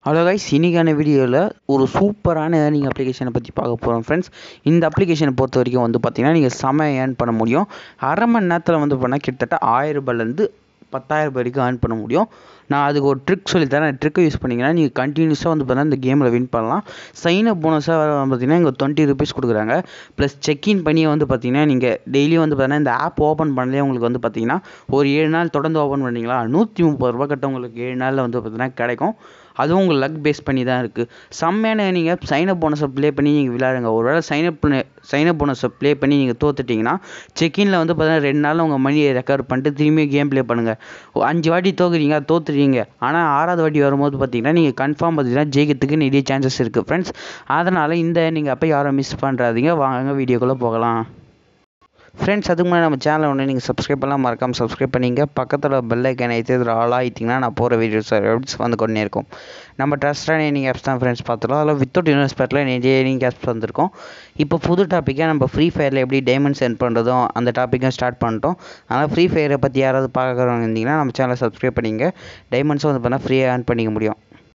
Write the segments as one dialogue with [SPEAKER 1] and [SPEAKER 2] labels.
[SPEAKER 1] hello guys இன்றைக்கான வீடியோவில் ஒரு சூப்பரான ஏர்னிங் அப்ளிகேஷனை பற்றி பார்க்க போகிறோம் ஃப்ரெண்ட்ஸ் இந்த அப்ளிகேஷனை பொறுத்த வரைக்கும் வந்து பார்த்தீங்கன்னா நீங்கள் செம ஏர்ன் பண்ண முடியும் அரை மணி நேரத்தில் வந்து பண்ணால் கிட்டத்தட்ட ஆயிரம் ரூபாயிலேருந்து பத்தாயிரம் ரூபாய் வரைக்கும் ஏர்ன் பண்ண முடியும் நான் அதுக்கு ஒரு ட்ரிக் சொல்லித்தரேன் அந்த ட்ரிக்கை யூஸ் பண்ணிங்கன்னா நீங்கள் கண்டினியூஸாக வந்து பார்த்தீங்கன்னா இந்த கேமில் வின் பண்ணலாம் சைன் அப் போனஸாக வர பார்த்தீங்கன்னா இங்கே டுவெண்ட்டி ருபீஸ் கொடுக்குறாங்க ப்ளஸ் செக்இன் பண்ணி வந்து பார்த்தீங்கன்னா நீங்கள் டெய்லியும் வந்து பார்த்தீங்கன்னா இந்த ஆப் ஓப்பன் பண்ணலே உங்களுக்கு வந்து பார்த்தீங்கன்னா ஒரு ஏழு நாள் தொடர்ந்து ஓப்பன் பண்ணீங்களா நூற்றி முப்பது ரூபா கட்ட உங்களுக்கு ஏழு நாளில் வந்து பார்த்தீங்கன்னா கிடைக்கும் அதுவும் உங்கள் லக் பேஸ் பண்ணி தான் இருக்குது செம்மையான நீங்கள் சைனப் போனஸை ப்ளே பண்ணி நீங்கள் விளையாடுங்க ஒரு வேளை சைனப் பண்ண சைனப் போனஸை ப்ளே பண்ணி நீங்கள் தோத்துட்டிங்கன்னா செக்இனில் வந்து பார்த்தீங்கன்னா ரெண்டு நாள் உங்கள் மணியை ரெக்கவர் பண்ணிட்டு திரும்பி கேம் ப்ளே பண்ணுங்கள் அஞ்சு வாட்டி தோக்குறீங்க தோத்துறீங்க ஆனால் ஆறாவது வாட்டி வரும்போது பார்த்தீங்கன்னா நீங்கள் கன்ஃபார்ம் பார்த்தீங்கன்னா ஜெயிக்கிறதுக்கு நிறைய சான்சஸ் இருக்குது ஃப்ரெண்ட்ஸ் அதனால் இந்த நீங்கள் அப்போ யாரும் மிஸ் பண்ணுறாதீங்க வாங்க வீடியோக்குள்ளே போகலாம் ஃப்ரெண்ட்ஸ் அதுக்கு முன்னாடி நம்ம சேனலை ஒன்று நீங்கள் சப்ஸ்கிரைப் பண்ணலாம் மறக்காமல் சப்ஸ்கிரைப் பண்ணிங்க பக்கத்தில் பெல் ஐக்கனை எடுத்து இதில் ஆல் ஆகிட்டிங்கன்னா நான் போகிற வீடியோஸ் அப்டேட்ஸ் வந்து கொண்டே இருக்கும் நம்ம ட்ரஸ்டான ஏர்னிங் ஆப்ஸ் தான் ஃப்ரெண்ட்ஸ் பார்த்துருக்கோம் அதில் வித்தவுட் இன்வெஸ்ட்மெண்ட்டில் நிறைய ஏர்னிங் ஆப்ஸ் வந்திருக்கும் இப்போ புது டாப்பிக்காக நம்ம ஃப்ரீ ஃபயரில் எப்படி டைமண்ட் சென்ட் பண்ணுறதும் அந்த டாப்பிக்கும் ஸ்டார்ட் பண்ணிட்டோம் அதனால் ஃப்ரீ ஃபயரை பற்றி யாராவது பார்க்குறவங்க இருந்தீங்கன்னா நம்ம சேனலை சப்ஸ்கிரைப் பண்ணிங்க டைமண்ட்ஸும் வந்து பண்ணால் ஃப்ரீயாக ஏர்ன் பண்ணிக்க முடியும்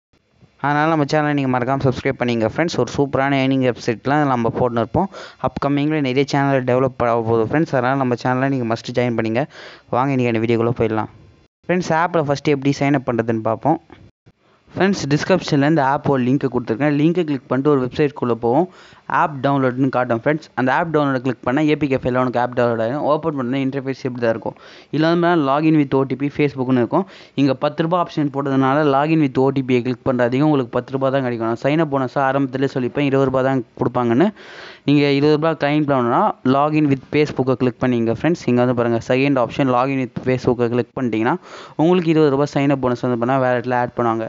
[SPEAKER 1] அதனால் நம்ம சேனலை நீங்கள் மறக்காமல் சப்ஸ்கிரைப் பண்ணிங்க ஃப்ரெண்ட்ஸ் ஒரு சூப்பரான ஏர்னிங் வெப்சைட்லாம் நம்ம போட்டுன்னு இருப்போம் அப்கமிங்கில் நிறைய சேனல் டெவலப் ஆக போகுது ஃப்ரெண்ட்ஸ் அதனால் நம்ம சேனலை நீங்கள் மஸ்ட்டு ஜாயின் பண்ணிங்க வாங்க இன்றைக்கி அந்த வீடியோக்குள்ளே போயிடலாம் ஃப்ரெண்ட்ஸ் ஆப்பில் ஃபஸ்ட்டு எப்படி சைன் அப் பண்ணுறதுன்னு பார்ப்போம் ஃப்ரெண்ட்ஸ் டிஸ்கிரிப்ஷனில் இந்த ஆப்போட லிங்க்கை கொடுத்துருக்கேன் லிங்க்கை கிளிக் பண்ணிட்டு ஒரு வெப்சைட்குள்ளே போவோம் ஆப் டவுன்லோட்னு காட்டும் ஃப்ரெண்ட்ஸ் அந்த ஆப் டவுன்லோட் கிளிக் பண்ணால் ஏபிகே ஃபைலில் உனக்கு ஆப் டவுன்லோட் ஆகிடும் ஓப்பன் பண்ணால் இன்டர்ஃபேஸ் எப்படி தான் இருக்கும் இல்லை வந்து லாகின் வித் ஓடிபி ஃபேஸ்புக்னு இருக்கும் இங்கே பத்து ரூபா ஆப்ஷன் போட்டதுனால லாகின் வித் ஓடிபியை கிளிக் பண்ணுறதுக்கு உங்களுக்கு பத்து ரூபா தான் கிடைக்கும் சைன் அப் போனஸாக ஆரம்பத்திலே சொல்லிப்பேன் இருபது ரூபா தான் கொடுப்பாங்கன்னு நீங்கள் இருபது ரூபா கிளைம் பண்ணணும்னா லாகின் வித் ஃபேஸ்புக்கை கிளிக் பண்ணிங்க ஃப்ரெண்ட்ஸ் இங்கே வந்து பாருங்கள் செகண்ட் ஆப்ஷன் லாகின் வித் ஃபேஸ்புக்கை கிளிக் பண்ணிட்டீங்கன்னா உங்களுக்கு இருபது ரூபா சைன் அப் போனஸ் வந்து பண்ணால் வேறு இடத்துல ஆட் பண்ணுவாங்க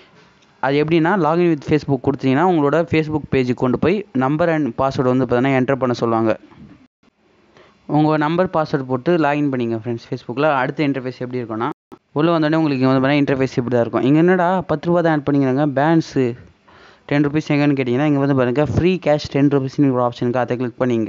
[SPEAKER 1] அது எப்படின்னா லாகின் வித் ஃபேஸ்புக் கொடுத்தீங்கன்னா உங்களோட ஃபேஸ்புக் பேஜுக்கு கொண்டு போய் நம்பர் அண்ட் பாஸ்வேர்டு வந்து பார்த்தீங்கன்னா என்டர் பண்ண சொல்லுவாங்க உங்கள் நம்பர் பாஸ்வேர்டு போட்டு லாகின் பண்ணிங்க ஃப்ரெண்ட்ஸ் ஃபேஸ்புக்கில் அடுத்த இன்டர்ஃபேஸ் எப்படி இருக்கும்னா உள்ளே வந்தோடனே உங்களுக்கு இங்கே வந்து பார்த்தீங்கன்னா இன்டர்ஃபேஸ் இப்படி தான் இருக்கும் இங்கே என்னடா பத்து ரூபா தான் ஆட் பண்ணிக்கிறாங்க பேன்ஸு டென் ருபீஸ் எங்கன்னு கேட்டிங்கன்னா இங்கே வந்து பாருங்கள் ஃப்ரீ கேஷ் டென் ருபீஸ்னு ஒரு ஆப்ஷனுக்கு அதை கிளிக் பண்ணிங்க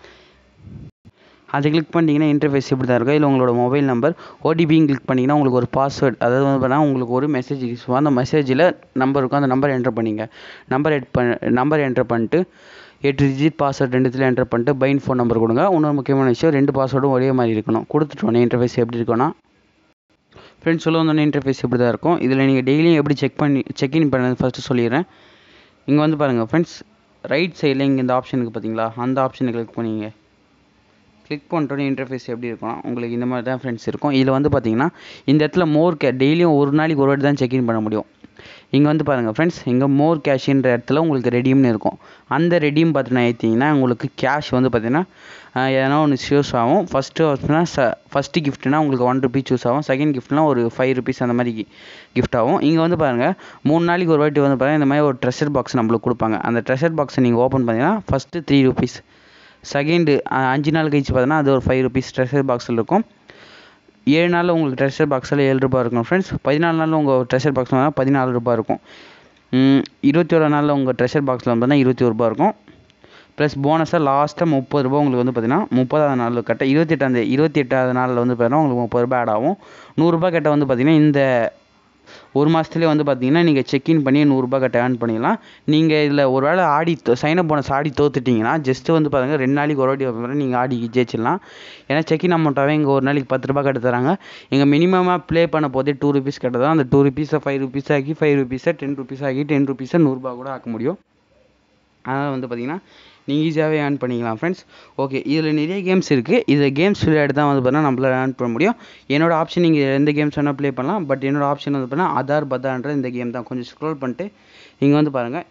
[SPEAKER 1] அதை கிளிக் பண்ணிங்கன்னா இன்டர்ஃபேஸ் இப்படி தான் இருக்கும் இல்லை உங்களோட மொபைல் நம்பர் ஓடிபியும் கிளிக் பண்ணிங்கன்னா உங்களுக்கு ஒரு பாஸ்வேர்டு அதாவது வந்து பார்த்தீங்கன்னா உங்களுக்கு ஒரு மெசேஜ் யூஸ் அந்த மெசேஜில் நம்பர் இருக்கும் அந்த நம்பர் என்டர் பண்ணிங்க நம்பர் எட் பண்ண நம்பர் என்டர் பண்ணிட்டு எட்டு டிஜிட் பாஸ்வேர்டு ரெண்டுத்தில் என்டர் பண்ணிட்டு பைன் ஃபோன் நம்பர் கொடுங்க இன்னொரு முக்கியமான விஷயம் ரெண்டு பாஸ்வேர்டும் ஒரே மாதிரி இருக்கணும் கொடுத்துட்டு உடனே இன்டர்ஃபேஸ் எப்படி இருக்கும்னா ஃப்ரெண்ட்ஸ் சொல்ல வந்தோடனே இன்டர்ஃபேஸ் இப்படி தான் இருக்கும் இதில் நீங்கள் டெய்லியும் எப்படி செக் பண்ணி செக்இன் பண்ணது ஃபஸ்ட்டு சொல்லிடுறேன் இங்கே வந்து பாருங்கள் ஃப்ரெண்ட்ஸ் ரைட் சைடில் இங்கே இந்த ஆப்ஷனுக்கு பார்த்தீங்களா அந்த ஆப்ஷனை கிளிக் பண்ணிங்க கிளிக் பண்ணிட்டோன்னே இன்டர்ஃபேஸ் எப்படி இருக்கும்னா உங்களுக்கு இந்த மாதிரி தான் ஃப்ரெண்ட்ஸ் இருக்கும் இதில் வந்து பார்த்தீங்கன்னா இந்த இடத்துல மோர் கே டெய்லியும் ஒரு நாளைக்கு ஒரு வாட்டி தான் செக்இன் பண்ண முடியும் இங்கே வந்து பாருங்கள் ஃப்ரெண்ட்ஸ் இங்கே மோர் கேஷ்ன்ற இடத்துல உங்களுக்கு ரெடீம்னு இருக்கும் அந்த ரெடீம் பார்த்தீங்கன்னா ஏற்றிங்கன்னா உங்களுக்கு கேஷ் வந்து பார்த்தீங்கன்னா எதனா ஒன்று சூஸ் ஆகும் ஃபஸ்ட்டு பார்த்தீங்கன்னா ச ஃபஸ்ட்டு கிஃப்ட்னா உங்களுக்கு ஒன் ருபீஸ் சூஸ் ஆகும் செகண்ட் கிஃப்ட்னா ஒரு ஃபைவ் ருபீஸ் அந்த மாதிரி கிஃப்ட் ஆகும் இங்கே வந்து பாருங்கள் மூணு நாளைக்கு ஒரு வாட்டி வந்து பாருங்கள் இந்த மாதிரி ஒரு ட்ரெஷர் பாக்ஸ் நம்மளுக்கு கொடுப்பாங்க அந்த ட்ரெஷர் பாக்ஸை நீங்கள் ஓப்பன் பண்ணிங்கன்னா ஃபஸ்ட்டு த்ரீ ருபீஸ் செகண்டு அஞ்சு நாள் கழிச்சு பார்த்தீங்கன்னா அது ஒரு ஃபைவ் ருபீஸ் ட்ரெஷர் பாக்ஸில் இருக்கும் ஏழு நாளில் உங்களுக்கு ட்ரெஷர் பாக்ஸில் ஏழு ரூபா இருக்கும் ஃப்ரெண்ட்ஸ் பதினாலு நாளில் உங்கள் ட்ரெஷர் பாக்ஸ் வந்தால் பதினாலு ரூபா இருக்கும் இருபத்தி ஒரு நாளில் உங்கள் ட்ரெஷர் பாக்ஸில் வந்து இருபத்தி ஒரு ரூபா இருக்கும் ப்ளஸ் போனஸாக லாஸ்ட்டாக முப்பது ரூபா உங்களுக்கு வந்து பார்த்தீங்கன்னா முப்பதாவது நாள் கட்ட இருபத்தி எட்டாந்தே இருபத்தி எட்டாவது நாளில் வந்து பார்த்தீங்கன்னா உங்களுக்கு முப்பது ரூபாய் ஆட் ஆகும் நூறுரூபா கட்ட வந்து பார்த்தீங்கன்னா இந்த ஒரு மாதத்துலேயே வந்து பார்த்தீங்கன்னா நீங்கள் செக்இன் பண்ணி நூறுரூபா கட்ட ஏர்ன் பண்ணிடலாம் நீங்கள் இதில் ஒரு வேளை ஆடி சைனப் போனஸ் ஆடி தோத்துட்டிங்கன்னா ஜஸ்ட்டு வந்து பாருங்கள் ரெண்டு நாளைக்கு ஒரு வாட்டி நீங்கள் ஆடி ஜெயிச்சிடலாம் ஏன்னா செக்இன் அமௌண்ட்டாகவே இங்கே ஒரு நாளைக்கு பத்து ரூபா கட்ட தராங்க இங்கே மினிமமாக ப்ளே பண்ண போதே டூ ருபீஸ் கட்ட தான் அந்த டூ ருபீஸை ஃபைவ் ருபீஸ் ஆக்கி ஃபைவ் ருபீஸை டென் ருபீஸ் ஆக்கி டென் ருபீஸை நூறுரூபா கூட ஆக்க முடியும் அதனால் வந்து பார்த்தீங்கன்னா நீங்கள் ஈஸியாகவே ஏர்ன் பண்ணிக்கலாம் ஃப்ரெண்ட்ஸ் ஓகே இதில் நிறைய கேம்ஸ் இருக்குது இதில் கேம்ஸ் விளையாட்டு தான் வந்து பார்த்தீங்கன்னா நம்மளால் ஏர்ன் பண்ண முடியும் என்னோடய ஆப்ஷன் நீங்கள் எந்த கேம்ஸ் வேணால் ப்ளே பண்ணலாம் பட் என்னோடய ஆப்ஷன் வந்து பார்த்தீங்கன்னா ஆதார் பதான்ற இந்த கேம் தான் கொஞ்சம் ஸ்க்ரோல் பண்ணிட்டு இங்கே வந்து பாருங்கள்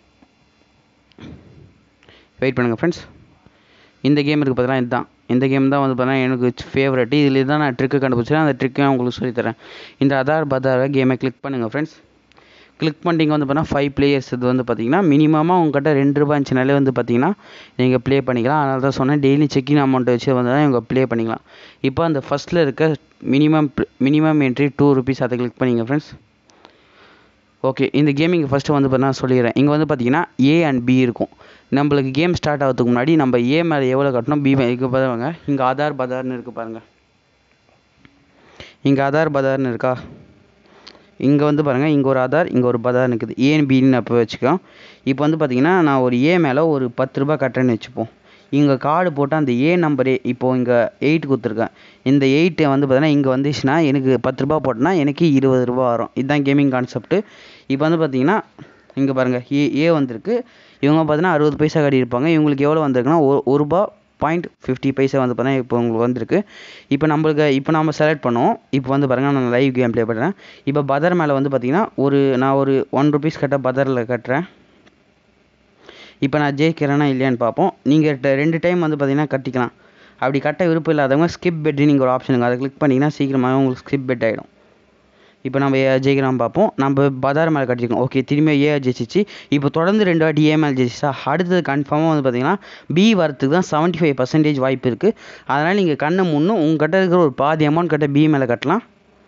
[SPEAKER 1] வெயிட் பண்ணுங்கள் ஃப்ரெண்ட்ஸ் இந்த கேம் இருக்குது பார்த்தீங்கன்னா இதுதான் இந்த கேம் தான் வந்து பார்த்தீங்கன்னா எனக்கு ஃபேவரட் இதில் தான் நான் ட்ரிக்கு கண்டுபிடிச்சேன் அந்த ட்ரிக்கை உங்களுக்கு சொல்லித்தரேன் இந்த ஆதார் பதார கேமை கிளிக் பண்ணுங்கள் ஃப்ரெண்ட்ஸ் கிளிக் பண்ணிட்டீங்க வந்து பார்த்தீங்கன்னா ஃபைவ் பிளேயர்ஸ் இது வந்து பார்த்தீங்கன்னா மினிமமாக உங்கள்கிட்ட ரெண்டு ரூபா இருந்துச்சுனாலே வந்து பார்த்தீங்கன்னா நீங்கள் ப்ளே பண்ணிக்கலாம் அதனால தான் சொன்னேன் டெய்லி செக்கின் அமௌண்ட்டை வச்சு வந்து தான் இவங்க ப்ளே பண்ணிக்கலாம் இப்போ அந்த ஃபஸ்ட்டில் இருக்க minimum minimum entry two rupees அதை கிளிக் பண்ணிங்க ஃப்ரெண்ட்ஸ் ஓகே இந்த கேமிங் ஃபஸ்ட்டு வந்து பார்த்தீங்கன்னா சொல்லிடுறேன் இங்கே வந்து பார்த்தீங்கன்னா ஏ அண்ட் பி இருக்கும் நம்மளுக்கு கேம் ஸ்டார்ட் ஆகிறதுக்கு முன்னாடி நம்ம ஏ மேலே எவ்வளோ கட்டணும் பி மேலே இங்கே பாருங்க இங்கே ஆதார் பதார்னு இருக்குது பாருங்கள் இங்கே ஆதார் பதார்னு இருக்கா இங்கே வந்து பாருங்கள் இங்கே ஒரு ஆதார் இங்கே ஒரு பதார் இருக்குது ஏன்னு பின்னு அப்போ வச்சுக்கோ இப்போ வந்து பார்த்தீங்கன்னா நான் ஒரு ஏ மேலே ஒரு பத்து ரூபா கட்டுறேன்னு வச்சுப்போம் இங்கே கார்டு போட்டு அந்த ஏ நம்பரே இப்போது இங்கே எயிட் கொடுத்துருக்கேன் இந்த எயிட்டு வந்து பார்த்தீங்கன்னா இங்கே வந்துச்சுன்னா எனக்கு பத்து ரூபா போட்டேன்னா எனக்கு இருபது ரூபா வரும் இதுதான் கேமிங் கான்செப்ட்டு இப்போ வந்து பார்த்தீங்கன்னா இங்கே பாருங்கள் ஏ ஏ வந்திருக்கு இவங்க பார்த்தீங்கன்னா அறுபது பைசா கட்டியிருப்பாங்க இவங்களுக்கு எவ்வளோ வந்திருக்குன்னா ஒரு ஒரு ரூபா பாயிண்ட் ஃபிஃப்டி பைசா வந்து பார்த்தீங்கன்னா இப்போ உங்களுக்கு வந்திருக்கு இப்போ நம்மளுக்கு இப்போ நம்ம செலக்ட் பண்ணுவோம் இப்போ வந்து பாருங்கள் நான் லைவ் கேம் ப்ளே பண்ணுறேன் இப்போ பதர் மேலே வந்து பார்த்தீங்கன்னா ஒரு நான் ஒரு ஒன் ருபீஸ் கட்ட பதரில் கட்டுறேன் இப்போ நான் ஜெயிக்கிறேன்னா இல்லையான்னு பார்ப்போம் நீங்கள் ரெண்டு டைம் வந்து பார்த்தீங்கன்னா கட்டிக்கலாம் அப்படி கட்ட விருப்பம் இல்லாதவங்க ஸ்கிப் பெட் நீங்கள் ஒரு ஆப்ஷன் அதை கிளிக் பண்ணிங்கன்னா சீக்கிரமாகவே உங்களுக்கு ஸ்கிப் பெட் ஆகிடும் இப்போ நம்ம ஏ ஜெயிக்கிறோம் பார்ப்போம் நம்ம பதார் மேலே கட்டிருக்கோம் ஓகே திரும்பி ஏ ஜெயிச்சிச்சு இப்போ தொடர்ந்து ரெண்டு வாட்டி ஏ மேலே ஜெயிச்சிச்சா அடுத்தது கன்ஃபார்மாக வந்து பார்த்தீங்கன்னா பி வரத்துக்கு தான் செவன்ட்டி ஃபைவ் பர்சன்டேஜ் வாய்ப்பு இருக்குது அதனால் நீங்கள் கண்ணை முன்னும் உங்ககிட்ட இருக்கிற ஒரு பாதி அமௌண்ட் கட்ட பி மேலே கட்டலாம்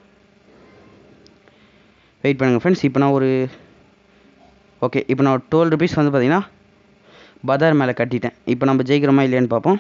[SPEAKER 1] வெயிட் பண்ணுங்கள் ஃப்ரெண்ட்ஸ் இப்போ நான் ஒரு ஓகே இப்போ நான் டுவெல் ருபீஸ் வந்து பார்த்தீங்கன்னா பதார் மேலே கட்டிட்டேன் இப்போ நம்ம ஜெயிக்கிறோமா இல்லையான்னு பார்ப்போம்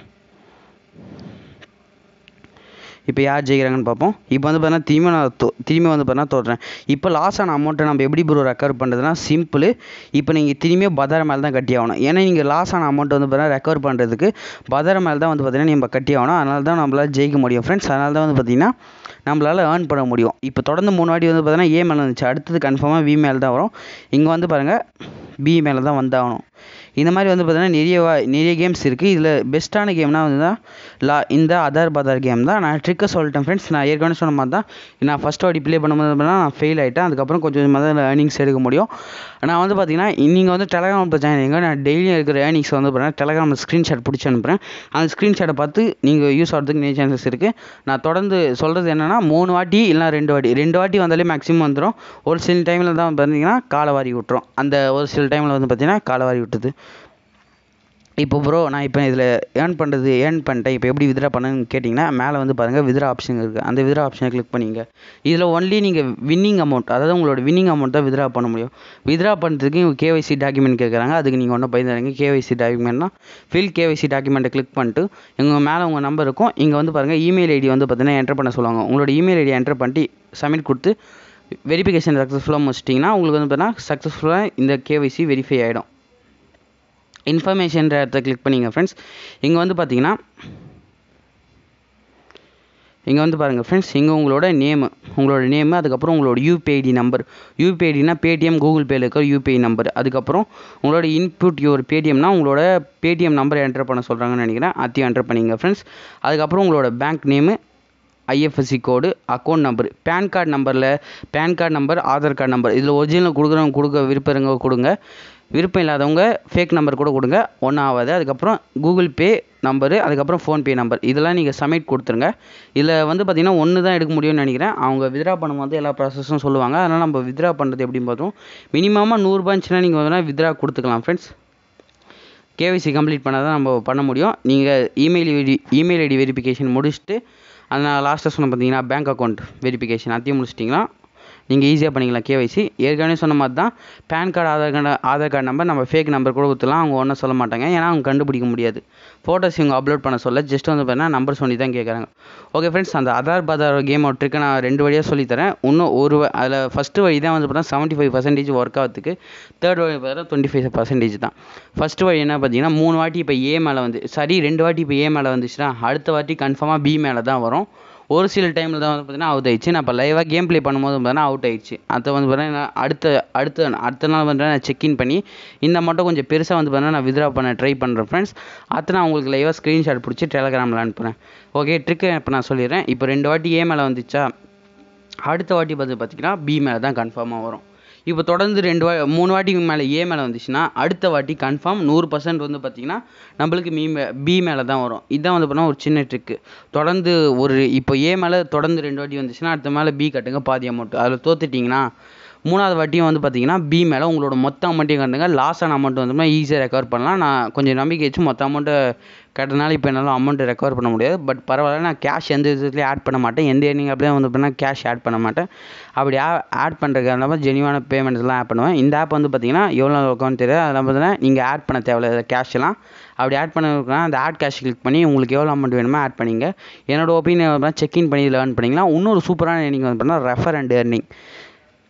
[SPEAKER 1] இப்போ யார் ஜெயிக்கிறாங்கன்னு பார்ப்போம் இப்போ வந்து பார்த்தீங்கன்னா திரும்பி நான் தோ திரும்பி வந்து பார்த்தீங்கன்னா தோற்றேன் இப்போ லாஸ் ஆன அமௌண்ட்டை நம்ம எப்படி ப்ரோ ரெக்கவர் பண்ணுறதுனா சிம்பிள் இப்போ நீங்கள் திரும்பியும் பதார மேலே தான் கட்டி ஆகணும் ஏன்னா நீங்கள் லாஸ் ஆன அமௌண்ட்டை வந்து பார்த்தீங்கன்னா ரெக்கவர் பண்ணுறதுக்கு பதார மேலே தான் வந்து பார்த்தீங்கன்னா நம்ம கட்டி ஆகணும் அதனால தான் நம்மளால் ஜெயிக்க முடியும் ஃப்ரெண்ட்ஸ் அதனால தான் வந்து பார்த்தீங்கன்னா நம்மளால் ஏர்ன் பண்ண முடியும் இப்போ தொடர்ந்து மூணு வாட்டி வந்து பார்த்தீங்கன்னா ஏ மேலே வந்துச்சு அடுத்தது கன்ஃபார்மாக வி மேலே தான் வரும் இங்கே வந்து பாருங்கள் பி மேலே தான் வந்தாகணும் இந்த மாதிரி வந்து பார்த்தீங்கன்னா நிறைய வா- நிறைய கேம்ஸ் இருக்குது இதில் பெஸ்ட்டான கேம்னா வந்து தான் லா இந்த அதர் பதர் கேம் தான் நான் ட்ரிக்கை சொல்லிட்டேன் ஃப்ரெண்ட்ஸ் நான் ஏற்கனவே சொன்ன மாதிரி தான் நான் ஃபஸ்ட் வாட்டி ப்ளே பண்ணும்போது பார்த்தீங்கன்னா நான் ஃபெயில் ஆகிட்டேன் அதுக்கப்புறம் கொஞ்சம் கொஞ்சமாக தான் ஏர்னிங்ஸ் எடுக்க முடியும் நான் வந்து பார்த்தீங்கன்னா நீங்கள் வந்து டெலகிராம் ஜாயின் ஆகிங்க நான் டெய்லியும் இருக்கிற ஏர்னிங்ஸ் வந்து பார்த்தீங்கன்னா டெலகிராமில் ஸ்க்ரீன்ஷாட் பிடிச்சி அனுப்புகிறேன் அந்த ஸ்க்ரீன்ஷாட்டை பார்த்து நீங்கள் யூஸ் ஆகிறதுக்கு நிறைய சான்சஸ் இருக்குது நான் தொடர்ந்து சொல்கிறது என்னென்னா மூணு வாட்டி இல்லைனா ரெண்டு வாட்டி ரெண்டு வாட்டி வந்தாலே மேக்ஸிமம் வந்துடும் ஒரு சில டைமில் தான் பார்த்தீங்கன்னா காலை வாரி விட்டுரும் அந்த ஒரு சில டைமில் வந்து பார்த்தீங்கன்னா காலை வாரி விட்டுது இப்போ ப்ரோ நான் இப்போ இதில் ஏர்ன் பண்ணுறது ஏர்ன் பண்ணிட்டேன் இப்போ எப்படி வித்ரா பண்ணுன்னு கேட்டிங்கன்னா மேலே வந்து பாருங்கள் வித்ரா ஆப்ஷன் இருக்குது அந்த வித்ரா ஆப்ஷனை கிளிக் பண்ணிங்க இதில் ஒன்லி நீங்கள் வின்னிங் அமௌண்ட் அதாவது உங்களோட வின்னிங் அமௌண்ட் தான் வித்ரா பண்ண முடியும் வித்ரா பண்ணுறதுக்கு இவங்க கேவைசி டாக்குமெண்ட் கேட்குறாங்க அதுக்கு நீங்கள் ஒன்றும் பயந்துறாங்க கேவைசி டாக்குமெண்ட்னா ஃபில் கேவைசி டாக்குமெண்ட்டை கிளிக் பண்ணிட்டு இவங்க மேலே உங்கள் நம்பர் இருக்கும் இங்கே வந்து பாருங்கள் இமெயில் ஐடி வந்து பார்த்தீங்கன்னா என்டர் பண்ண சொல்லுவாங்க உங்களோட இமெயில் ஐடி என்டர் பண்ணிட்டு சப்மிட் கொடுத்து வெரிஃபிகேஷன் சக்ஸஸ்ஃபுல்லாக முடிச்சிட்டிங்கன்னா உங்களுக்கு வந்து பார்த்தீங்கன்னா சக்ஸஸ்ஃபுல்லாக இந்த கேவைசி வெரிஃபை ஆகிடும் இன்ஃபர்மேஷன்ற இடத்த கிளிக் பண்ணிங்க ஃப்ரெண்ட்ஸ் இங்கே வந்து பார்த்தீங்கன்னா இங்கே வந்து பாருங்கள் ஃப்ரெண்ட்ஸ் இங்கே உங்களோட நேமு உங்களோட நேமு அதுக்கப்புறம் உங்களோட யூபிஐடி நம்பர் யூபிஐடினா பேடிஎம் கூகுள் பேயில் இருக்கிற யூபிஐ நம்பர் அதுக்கப்புறம் உங்களோட இன்புட் யுவர் பேடிஎம்னா உங்களோட பேடிஎம் நம்பரை என்டர் பண்ண சொல்கிறாங்கன்னு நினைக்கிறேன் அதையும் என்டர் பண்ணிங்க ஃப்ரெண்ட்ஸ் அதுக்கப்புறம் உங்களோட bank name IFSC code account number PAN card நம்பரில் PAN card number Aadhaar card number இதில் ஒரிஜினல் கொடுக்குறவங்க கொடுக்க விருப்பம் இருங்க கொடுங்க விருப்பம் இல்லாதவங்க ஃபேக் நம்பர் கூட கொடுங்க ஒன்றும் ஆகாது அதுக்கப்புறம் கூகுள் பே நம்பரு அதுக்கப்புறம் ஃபோன்பே நம்பர் இதெல்லாம் நீங்கள் சப்மிட் கொடுத்துருங்க இதில் வந்து பார்த்தீங்கன்னா ஒன்று தான் எடுக்க முடியும்னு நினைக்கிறேன் அவங்க வித்ரா பண்ணும்போது எல்லா ப்ராசஸும் சொல்லுவாங்க அதனால் நம்ம வித்ரா பண்ணுறது எப்படின்னு பார்த்தோம் மினிமமாக நூறுரூபா இருந்துச்சுன்னா நீங்கள் வந்து வித்ரா கொடுத்துக்கலாம் ஃப்ரெண்ட்ஸ் கேவிசி கம்ப்ளீட் பண்ணால் தான் நம்ம பண்ண முடியும் நீங்கள் email ID email ID verification முடிச்சுட்டு அது நான் லாஸ்ட்டாக சொன்ன பார்த்தீங்கன்னா பேங்க் அக்கௌண்ட் வெரிஃபிகேஷன் அதையும் முடிச்சிட்டிங்கன்னா நீங்கள் ஈஸியாக பண்ணிக்கலாம் கேவைசி ஏற்கனவே சொன்ன மாதிரி தான் PAN card Aadhaar card Aadhaar card number நம்ம ஃபேக் நம்பர் கூட கொடுத்துலாம் அவங்க ஒன்றும் சொல்ல மாட்டாங்க ஏன்னா அவங்க கண்டுபிடிக்க முடியாது ஃபோட்டோஸ் இவங்க அப்லோட் பண்ண சொல்ல ஜஸ்ட் வந்து பார்த்தீங்கன்னா நம்பர் சொல்லி தான் கேட்குறாங்க ஓகே ஃப்ரெண்ட்ஸ் அந்த ஆதார் பாதார் கேம் ட்ரிக்கை நான் ரெண்டு வழியாக சொல்லித்தரேன் இன்னும் ஒரு வ- அதில் ஃபஸ்ட்டு வழி தான் வந்து பார்த்தீங்கன்னா செவன்ட்டி ஃபைவ் பர்சன்டேஜ் ஒர்க் ஆகிறதுக்கு தேர்ட் வழி பார்த்தா டுவெண்ட்டி ஃபைவ் பர்சன்டேஜ் தான் ஃபஸ்ட்டு வழி என்ன பார்த்தீங்கன்னா மூணு வாட்டி இப்போ ஏ மேலே வந்து சரி ரெண்டு வாட்டி இப்போ ஏ மேலே வந்துச்சுன்னா அடுத்த வாட்டி கன்ஃபார்மாக பி மேலே தான் வரும் ஒரு சில டைமில் தான் வந்து பார்த்தீங்கன்னா அவுட் ஆயிடுச்சு நான் இப்போ லைவாக கேம் ப்ளே பண்ணும்போது பார்த்தீங்கன்னா அவுட் ஆயிடுச்சு அதை வந்து பார்த்தீங்கன்னா நான் அடுத்த அடுத்த அடுத்த நாள் வந்து நான் செக்இன் பண்ணி இந்த மட்டும் கொஞ்சம் பெருசாக வந்து பார்த்தீங்கன்னா நான் வித்ரா பண்ண ட்ரை பண்ணுறேன் ஃப்ரெண்ட்ஸ் அதை நான் உங்களுக்கு லைவாக ஸ்க்ரீன்ஷாட் பிடிச்சி டெலகிராமில் அனுப்புகிறேன் ஓகே ட்ரிக்கு இப்போ நான் சொல்லிடுறேன் இப்போ ரெண்டு வாட்டி ஏ மேலே வந்துச்சா அடுத்த வாட்டி பார்த்து பார்த்தீங்கன்னா பி மேலே தான் கன்ஃபார்மாக வரும் இப்போ தொடர்ந்து ரெண்டு வா மூணு வாட்டிக்கு மேலே ஏ மேலே வந்துச்சுன்னா அடுத்த வாட்டி கன்ஃபார்ம் நூறு பர்சன்ட் வந்து பார்த்தீங்கன்னா நம்மளுக்கு மீ மே பி மேலே தான் வரும் இதுதான் வந்து பார்த்தீங்கன்னா ஒரு சின்ன ட்ரிக்கு தொடர்ந்து ஒரு இப்போ ஏ மேலே தொடர்ந்து ரெண்டு வாட்டி வந்துச்சுன்னா அடுத்த மேலே பி கட்டுங்க பாதி அமௌண்ட் அதில் தோத்துட்டிங்கன்னா மூணாவது வாட்டியும் வந்து பார்த்தீங்கன்னா பி மேலே உங்களோட மொத்த அமௌண்ட்டையும் கட்டுங்க லாஸ் ஆன அமௌண்ட் வந்து ஈஸியாக ரெக்கவர் பண்ணலாம் நான் கொஞ்சம் நம்பிக்கை வச்சு மொத்த அமௌண்ட்டை கட்டினால இப்போ என்னால் அமௌண்ட்டை ரெக்கவர் பண்ண முடியாது பட் பரவாயில்ல நான் கேஷ் எந்த விதத்துலையும் ஆட் பண்ண மாட்டேன் எந்த எண்ணிங் அப்படியே வந்து பார்த்தீங்கன்னா கேஷ் ஆட் பண்ண மாட்டேன் அப்படி ஆட் பண்ணுறதுக்கு இல்லாமல் ஜெனியூனான பேமெண்ட்ஸ்லாம் ஆட் பண்ணுவேன் இந்த ஆப் வந்து பார்த்தீங்கன்னா எவ்வளோ நாள் உட்காந்து தெரியாது அதில் பார்த்தீங்கன்னா நீங்கள் ஆட் பண்ண தேவையில்ல கேஷ்லாம் அப்படி ஆட் பண்ணிருக்கா அந்த ஆட் கேஷ் கிளிக் பண்ணி உங்களுக்கு எவ்வளோ அமௌண்ட் வேணுமோ ஆட் பண்ணிங்க என்னோட ஒப்பீனியன் செக்இன் பண்ணி இதில் ஏர்ன் பண்ணிக்கலாம் இன்னொரு சூப்பரான எர்னிங் வந்து பார்த்தீங்கன்னா ரெஃபர் அண்ட் எர்னிங்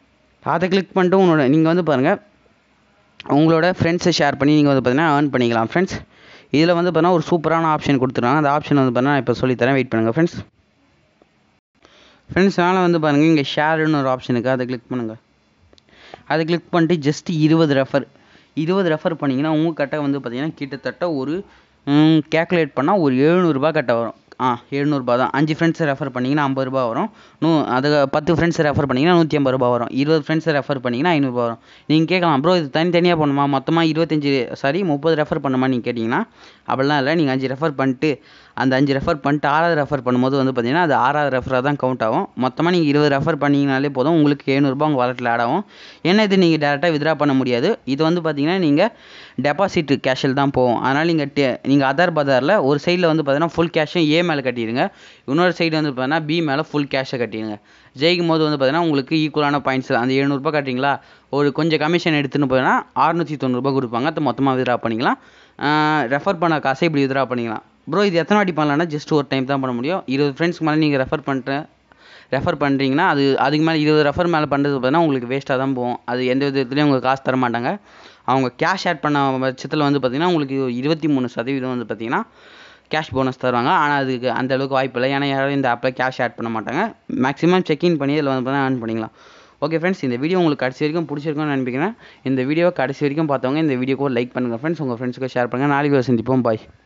[SPEAKER 1] அதை கிளிக் பண்ணிட்டு உங்களோட நீங்கள் வந்து பாருங்கள் உங்களோட ஃப்ரெண்ட்ஸை ஷேர் பண்ணி நீங்கள் வந்து பார்த்தீங்கன்னா ஏர்ன் பண்ணிக்கலாம் ஃப்ரெண்ட்ஸ் இதில் வந்து பார்த்தீங்கன்னா ஒரு சூப்பரான ஆப்ஷன் கொடுத்துருக்காங்க அந்த ஆப்ஷன் வந்து பார்த்தீங்கன்னா இப்போ சொல்லித்தரேன் வெயிட் பண்ணுங்கள் ஃப்ரெண்ட்ஸ் ஃப்ரெண்ட்ஸ் மேலே வந்து பாருங்கள் இங்கே ஷேருன்னு ஒரு ஆப்ஷன் இருக்குது அதை கிளிக் பண்ணுங்கள் அதை கிளிக் பண்ணிட்டு ஜஸ்ட் இருபது ரெஃபர் இருபது ரெஃபர் பண்ணிங்கன்னா உங்கள் கட்டை வந்து பார்த்தீங்கன்னா கிட்டத்தட்ட ஒரு கேல்குலேட் பண்ணால் ஒரு எழுநூறுபா கட்ட வரும் ஆ எழுநூறுபா தான் அஞ்சு ஃப்ரெண்ட்ஸை ரெஃபர் பண்ணிங்கன்னா ஐம்பது ரூபா வரும் நூ அது பத்து ஃப்ரெண்ட்ஸை ரெஃபர் பண்ணிங்கன்னா நூற்றி ஐம்பது ரூபா வரும் இருபது ஃப்ரெண்ட்ஸை ரெஃபர் பண்ணிங்கன்னா ஐநூறுபா வரும் நீங்கள் கேட்கலாம் ப்ரோ இது தனித்தனியாக பண்ணுமா மொத்தமாக இருபத்தஞ்சி சாரி முப்பது ரெஃபர் பண்ணுமா நீங்கள் கேட்டிங்கன்னா அப்படிலாம் இல்லை நீங்கள் அஞ்சு ரெஃபர் பண்ணிட்டு அந்த அஞ்சு ரெஃபர் பண்ணிட்டு ஆறாவது ரெஃபர் பண்ணும்போது வந்து பார்த்தீங்கன்னா அது ஆறாவது ரெஃபராக தான் கவுண்ட் ஆகும் மொத்தமாக நீங்கள் இருபது ரெஃபர் பண்ணிங்கனாலே போதும் உங்களுக்கு எழுநூறுபா உங்கள் வாலெட்டில் ஆட் ஆகும் ஏன்னா இது நீங்கள் டேரெக்டாக வித்ரா பண்ண முடியாது இது வந்து பார்த்தீங்கன்னா நீங்கள் டெபாசிட் கேஷில் தான் போகும் அதனால் நீங்கள் டே நீங்கள் ஆதார் பதாரில் ஒரு சைடில் வந்து பார்த்தீங்கன்னா ஃபுல் கேஷும் ஏ மேலே கட்டிடுங்க இன்னொரு சைடு வந்து பார்த்தீங்கன்னா பி மேலே ஃபுல் கேஷை கட்டிடுங்க ஜெயிக்கும் போது வந்து பார்த்தீங்கன்னா உங்களுக்கு ஈக்குவலான பாயிண்ட்ஸ் அந்த எழுநூறுபா கட்டுறீங்களா ஒரு கொஞ்சம் கமிஷன் எடுத்துன்னு போயினா அறுநூற்றி தொண்ணூறுபா கொடுப்பாங்க அது மொத்தமாக வித்ரா பண்ணிக்கலாம் ரெஃபர் பண்ண காசை இப்படி வித்ரா பண்ணிக்கலாம் ப்ரோ இது எத்தனை வாட்டி பண்ணலாம்னா ஜஸ்ட் ஒரு டைம் தான் பண்ண முடியும் இருபது ஃப்ரெண்ட்ஸ்க்கு மேலே நீங்கள் ரெஃபர் பண்ணிட்டு ரெஃபர் பண்ணுறீங்கன்னா அது அதுக்கு மேலே இருபது ரெஃபர் மேலே பண்ணுறது பார்த்தீங்கன்னா உங்களுக்கு வேஸ்ட்டாக தான் போகும் அது எந்த விதத்துலையும் உங்களுக்கு காசு தர மாட்டாங்க அவங்க கேஷ் ஆட் பண்ண பட்சத்தில் வந்து பார்த்திங்கன்னா உங்களுக்கு இருபத்தி மூணு சதவீதம் வந்து பார்த்திங்கன்னா கேஷ் போனஸ் தருவாங்க ஆனால் அதுக்கு அந்த அளவுக்கு வாய்ப்பு இல்லை ஏன்னா யாரும் இந்த ஆப்பில் கேஷ் ஆட் பண்ண மாட்டாங்க மேக்ஸிமம் செக்இன் பண்ணி இதில் வந்து பார்த்தீங்கன்னா ஏர்ன் பண்ணிக்கலாம் ஓகே ஃப்ரெண்ட்ஸ் இந்த வீடியோ உங்களுக்கு கடைசி வரைக்கும் பிடிச்சிருக்கும்னு நினைக்கிறேன் இந்த வீடியோவை கடைசி வரைக்கும் பார்த்தவங்க இந்த வீடியோக்கு லைக் பண்ணுங்கள் ஃப்ரெண்ட்ஸ் உங்கள் ஃப்ரெண்ட்ஸுக்கு ஷேர் பண்ணுங்கள் நாளைக்கு சந்திப்போம் பாய்